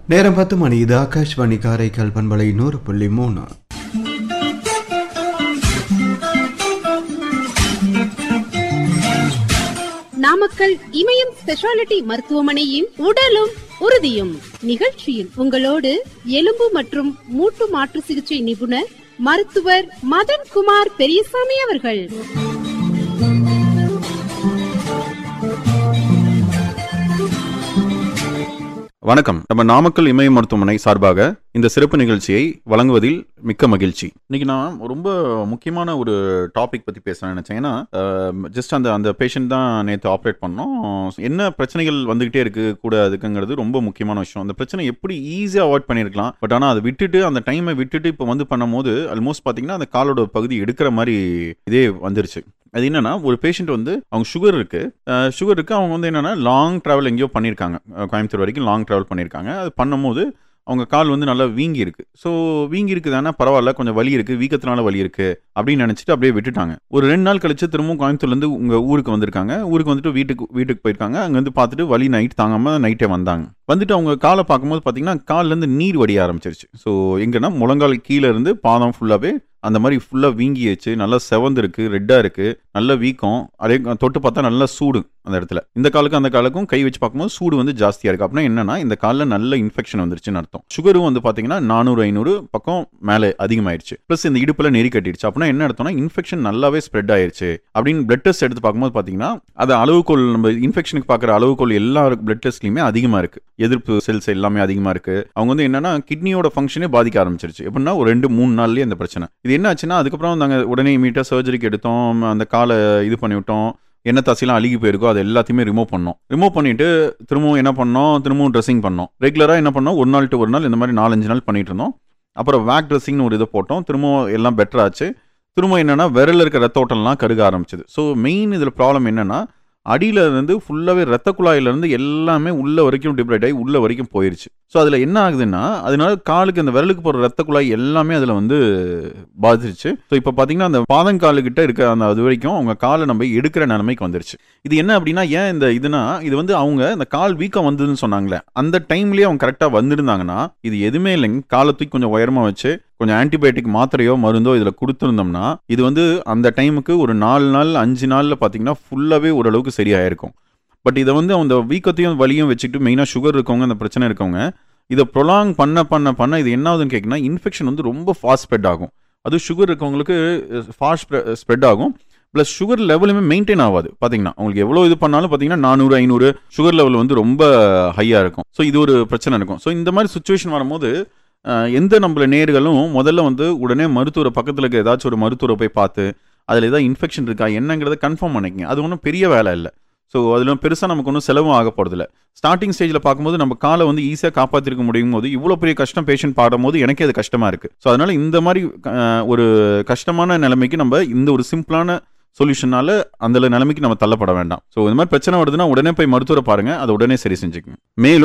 நேரம் பத்து மணி இது ஆகாஷ்வாணி காரைக்கால் பண்பலை நூறு புள்ளி மூணு நாமக்கல் இமயம் ஸ்பெஷாலிட்டி மருத்துவமனையின் உடலும் உறுதியும் நிகழ்ச்சியில் உங்களோடு எலும்பு மற்றும் மூட்டு மாற்று சிகிச்சை நிபுணர் மருத்துவர் மதன் குமார் பெரியசாமி அவர்கள் வணக்கம் நம்ம நாமக்கல் இமய மருத்துவமனை சார்பாக இந்த சிறப்பு நிகழ்ச்சியை வழங்குவதில் மிக்க மகிழ்ச்சி இன்னைக்கு நான் ரொம்ப முக்கியமான ஒரு டாபிக் பத்தி பேச நினைச்சேன் ஏன்னா ஜஸ்ட் அந்த அந்த பேஷண்ட் தான் நேற்று ஆப்ரேட் பண்ணோம் என்ன பிரச்சனைகள் வந்துகிட்டே இருக்கு கூட அதுக்குங்கிறது ரொம்ப முக்கியமான விஷயம் அந்த பிரச்சனை எப்படி ஈஸியாக அவாய்ட் பண்ணியிருக்கலாம் பட் ஆனால் அதை விட்டுட்டு அந்த டைமை விட்டுட்டு இப்போ வந்து பண்ணும்போது ஆல்மோஸ்ட் பார்த்தீங்கன்னா அந்த காலோட பகுதி எடுக்கிற மாதிரி இதே வந்துருச்சு அது என்னன்னா ஒரு பேஷண்ட் வந்து அவங்க சுகர் இருக்கு சுகர் இருக்கு அவங்க வந்து என்னன்னா லாங் டிராவல் எங்கேயோ பண்ணியிருக்காங்க அஹ் கோயம்புத்தூர் வரைக்கும் லாங் டிராவல் பண்ணியிருக்காங்க அது பண்ணும்போது அவங்க கால் வந்து நல்லா வீங்கி இருக்கு ஸோ வீங்கி இருக்குதானா பரவாயில்ல கொஞ்சம் வலி இருக்கு வீக்கத்தினால வலி இருக்கு அப்படின்னு நினைச்சிட்டு அப்படியே விட்டுட்டாங்க ஒரு ரெண்டு நாள் கழிச்சு திரும்பவும் கோயம்புத்தூர்லேருந்து உங்க ஊருக்கு வந்திருக்காங்க ஊருக்கு வந்துட்டு வீட்டுக்கு வீட்டுக்கு போயிருக்காங்க அங்க வந்து பார்த்துட்டு வலி நைட் தாங்காம நைட்டே வந்தாங்க வந்துட்டு அவங்க காலை பார்க்கும்போது பார்த்தீங்கன்னா கால்லேருந்து நீர் வடிய ஆரம்பிச்சிருச்சு ஸோ எங்கன்னா முழங்கால் கீழே இருந்து பாதம் ஃபுல்லாகவே அந்த மாதிரி ஃபுல்லாக வீங்கிடுச்சு நல்லா செவந்திருக்கு ரெட்டாக இருக்கு நல்ல வீக்கம் அதே தொட்டு பார்த்தா நல்லா சூடு அந்த இடத்துல இந்த காலுக்கும் அந்த காலுக்கும் கை வச்சு பார்க்கும்போது சூடு வந்து ஜாஸ்தியாக இருக்கு அப்படின்னா என்னன்னா இந்த காலில் நல்ல இன்ஃபெக்ஷன் வந்துருச்சுன்னு அர்த்தம் சுகரும் வந்து பார்த்தீங்கன்னா நானூறு ஐநூறு பக்கம் மேலே அதிகமாயிருச்சு ப்ளஸ் இந்த இடுப்பில் நெறி கட்டிடுச்சு அப்படின்னா என்ன அர்த்தம்னா இன்ஃபெக்ஷன் நல்லாவே ஸ்ப்ரெட் ஆயிருச்சு அப்படின்னு பிளட் டெஸ்ட் எடுத்து பார்க்கும்போது பார்த்தீங்கன்னா அது அளவுகோல் நம்ம இன்ஃபெக்ஷனுக்கு பார்க்குற அளவுகோல் எல்லா பிளட் டெஸ்ட்லையுமே அதிகமாக இருக்கு எதிர்ப்பு செல்ஸ் எல்லாமே அதிகமாக இருக்கு அவங்க வந்து என்னன்னா கிட்னியோட ஃபங்க்ஷனே பாதிக்க ஆரம்பிச்சிருச்சு எப்படின்னா ஒரு ரெண்டு மூணு நாள்லயே அந்த பிரச்சனை இது என்ன ஆச்சுன்னா அதுக்கப்புறம் நாங்கள் உடனே இமீடியட்டாக சர்ஜரிக்கு எடுத்தோம் அந்த காலை இது பண்ணி விட்டோம் என்ன தசையெல்லாம் அழுகி போயிருக்கோ அது எல்லாத்தையுமே ரிமூவ் பண்ணோம் ரிமூவ் பண்ணிட்டு திரும்பவும் என்ன பண்ணோம் திரும்பவும் ட்ரெஸ்ஸிங் பண்ணோம் ரெகுலராக என்ன பண்ணோம் ஒரு நாள் டு ஒரு நாள் இந்த மாதிரி நாலஞ்சு நாள் பண்ணிட்டு இருந்தோம் அப்புறம் வேக் ட்ரெஸ்ஸிங்னு ஒரு இதை போட்டோம் திரும்பவும் எல்லாம் பெட்டர் ஆச்சு திரும்ப என்னன்னா விரல்ல இருக்க ரத்த ஓட்டம்லாம் கருக ஆரம்பிச்சது ஸோ மெயின் இதில் ப்ராப்ளம் என்னன்னா அடியில இருந்து ஃபுல்லாகவே ரத்த குழாயில இருந்து எல்லாமே உள்ள வரைக்கும் டிப்ரேட் ஆகி உள்ள வரைக்கும் போயிருச்சு ஸோ அதில் என்ன ஆகுதுன்னா அதனால காலுக்கு அந்த விரலுக்கு போகிற ரத்த குழாய் எல்லாமே அதில் வந்து பாதிச்சிருச்சு ஸோ இப்போ பார்த்தீங்கன்னா அந்த பாதங்காலுக்கிட்ட இருக்க அந்த அது வரைக்கும் அவங்க காலை நம்ம எடுக்கிற நிலைமைக்கு வந்துருச்சு இது என்ன அப்படின்னா ஏன் இந்த இதுனா இது வந்து அவங்க இந்த கால் வீக்கம் வந்ததுன்னு சொன்னாங்களே அந்த டைம்லயே அவங்க கரெக்டாக வந்திருந்தாங்கன்னா இது எதுவுமே இல்லைங்க காலை தூக்கி கொஞ்சம் உயரமாக வச்சு கொஞ்சம் ஆன்டிபயோட்டிக் மாத்திரையோ மருந்தோ இதில் கொடுத்துருந்தோம்னா இது வந்து அந்த டைமுக்கு ஒரு நாலு நாள் அஞ்சு நாளில் பார்த்தீங்கன்னா ஃபுல்லாகவே ஓரளவுக்கு சரியாயிருக்கும் பட் இதை வந்து அந்த வீக்கத்தையும் வலியும் வச்சுக்கிட்டு மெயினாக சுகர் இருக்கவங்க அந்த பிரச்சனை இருக்கவங்க இதை ப்ரொலாங் பண்ண பண்ண பண்ண இது என்ன ஆகுதுன்னு கேட்குன்னா இன்ஃபெக்ஷன் வந்து ரொம்ப ஃபாஸ்ட் ஸ்ப்ரெட் ஆகும் அது சுகர் இருக்கவங்களுக்கு ஃபாஸ்ட் ஸ்ப்ரெட் ஆகும் ப்ளஸ் சுகர் லெவலுமே மெயின்டைன் ஆகாது பார்த்தீங்கன்னா உங்களுக்கு எவ்வளோ இது பண்ணாலும் பார்த்தீங்கன்னா நானூறு ஐநூறு சுகர் லெவல் வந்து ரொம்ப ஹையாக இருக்கும் ஸோ இது ஒரு பிரச்சனை இருக்கும் ஸோ இந்த மாதிரி சுச்சுவேஷன் வரும்போது அஹ், எந்த நம்மள நேர்களும் முதல்ல வந்து உடனே மருத்துவரை பக்கத்தில் இருக்க ஏதாச்சும் ஒரு மருத்துவரை போய் பார்த்து அதில் ஏதாவது இன்ஃபெக்ஷன் இருக்கா என்னங்கிறத கன்ஃபார்ம் பண்ணிக்கங்க அது ஒன்றும் பெரிய வேலை இல்லை ஸோ அதில் பெருசாக நமக்கு ஒன்றும் செலவும் ஆக போகிறதில்ல ஸ்டார்டிங் ஸ்டேஜில் பார்க்கும்போது நம்ம காலை வந்து ஈஸியாக காப்பாற்றிருக்க முடியும் போது இவ்வளோ பெரிய கஷ்டம் பேஷண்ட் பாடும்போது எனக்கே அது கஷ்டமாக இருக்குது ஸோ அதனால் இந்த மாதிரி அஹ், ஒரு கஷ்டமான நிலைமைக்கு நம்ம இந்த ஒரு சிம்பிளான சொல்யூஷனால அந்த நிலைமைக்கு நம்ம தள்ளப்பட வேண்டாம் ஸோ இந்த மாதிரி பிரச்சனை வருதுன்னா உடனே போய் மருத்துவரை பாருங்க அதை உடனே சரி செஞ்சுக்கங்க மேலும்